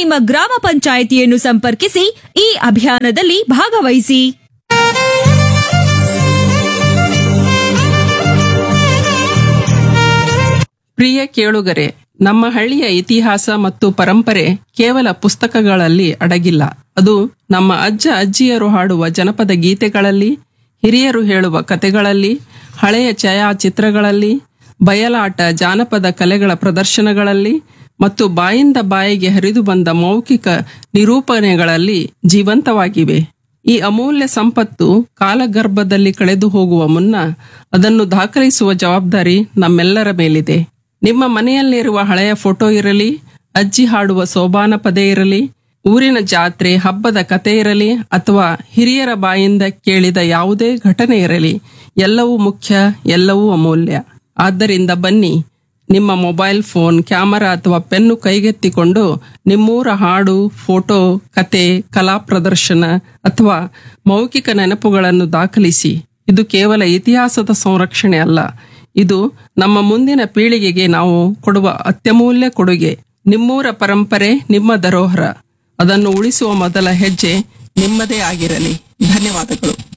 ನಿಮ್ಮ ಗ್ರಾಮ ಪಂಚಾಯಿತಿಯನ್ನು ಸಂಪರ್ಕಿಸಿ ಈ ಅಭಿಯಾನದಲ್ಲಿ ಭಾಗವಹಿಸಿ ಪ್ರಿಯ ಕೇಳುಗರೆ ನಮ್ಮ ಹಳ್ಳಿಯ ಇತಿಹಾಸ ಮತ್ತು ಪರಂಪರೆ ಕೇವಲ ಪುಸ್ತಕಗಳಲ್ಲಿ ಅಡಗಿಲ್ಲ ಅದು ನಮ್ಮ ಅಜ್ಜ ಅಜ್ಜಿಯರು ಹಾಡುವ ಜನಪದ ಗೀತೆಗಳಲ್ಲಿ ಹಿರಿಯರು ಹೇಳುವ ಕತೆಗಳಲ್ಲಿ ಹಳೆಯ ಛಾಯಾಚಿತ್ರಗಳಲ್ಲಿ ಬಯಲಾಟ ಜಾನಪದ ಕಲೆಗಳ ಪ್ರದರ್ಶನಗಳಲ್ಲಿ ಮತ್ತು ಬಾಯಿಂದ ಬಾಯಿಗೆ ಹರಿದು ಬಂದ ಮೌಖಿಕ ನಿರೂಪಣೆಗಳಲ್ಲಿ ಜೀವಂತವಾಗಿವೆ ಈ ಅಮೂಲ್ಯ ಸಂಪತ್ತು ಕಾಲಗರ್ಭದಲ್ಲಿ ಕಳೆದು ಹೋಗುವ ಮುನ್ನ ಅದನ್ನು ದಾಖಲಿಸುವ ಜವಾಬ್ದಾರಿ ನಮ್ಮೆಲ್ಲರ ಮೇಲಿದೆ ನಿಮ್ಮ ಮನೆಯಲ್ಲಿರುವ ಹಳೆಯ ಫೋಟೋ ಇರಲಿ ಅಜ್ಜಿ ಹಾಡುವ ಸೋಬಾನ ಪದೇ ಇರಲಿ ಊರಿನ ಜಾತ್ರೆ ಹಬ್ಬದ ಕತೆ ಇರಲಿ ಅಥವಾ ಹಿರಿಯರ ಬಾಯಿಂದ ಕೇಳಿದ ಯಾವುದೇ ಘಟನೆ ಇರಲಿ ಎಲ್ಲವೂ ಮುಖ್ಯ ಎಲ್ಲವೂ ಅಮೂಲ್ಯ ಆದ್ದರಿಂದ ಬನ್ನಿ ನಿಮ್ಮ ಮೊಬೈಲ್ ಫೋನ್ ಕ್ಯಾಮರಾ ಅಥವಾ ಪೆನ್ನು ಕೈಗೆತ್ತಿಕೊಂಡು ನಿಮ್ಮೂರ ಹಾಡು ಫೋಟೋ ಕತೆ ಕಲಾ ಪ್ರದರ್ಶನ ಅಥವಾ ಮೌಖಿಕ ನೆನಪುಗಳನ್ನು ದಾಖಲಿಸಿ ಇದು ಕೇವಲ ಇತಿಹಾಸದ ಸಂರಕ್ಷಣೆ ಅಲ್ಲ ಇದು ನಮ್ಮ ಮುಂದಿನ ಪೀಳಿಗೆಗೆ ನಾವು ಕೊಡುವ ಅತ್ಯಮೂಲ್ಯ ಕೊಡುಗೆ ನಿಮ್ಮೂರ ಪರಂಪರೆ ನಿಮ್ಮ ಧರೋಹರ ಅದನ್ನು ಉಳಿಸುವ ಮೊದಲ ಹೆಜ್ಜೆ ನಿಮ್ಮದೇ ಆಗಿರಲಿ ಧನ್ಯವಾದಗಳು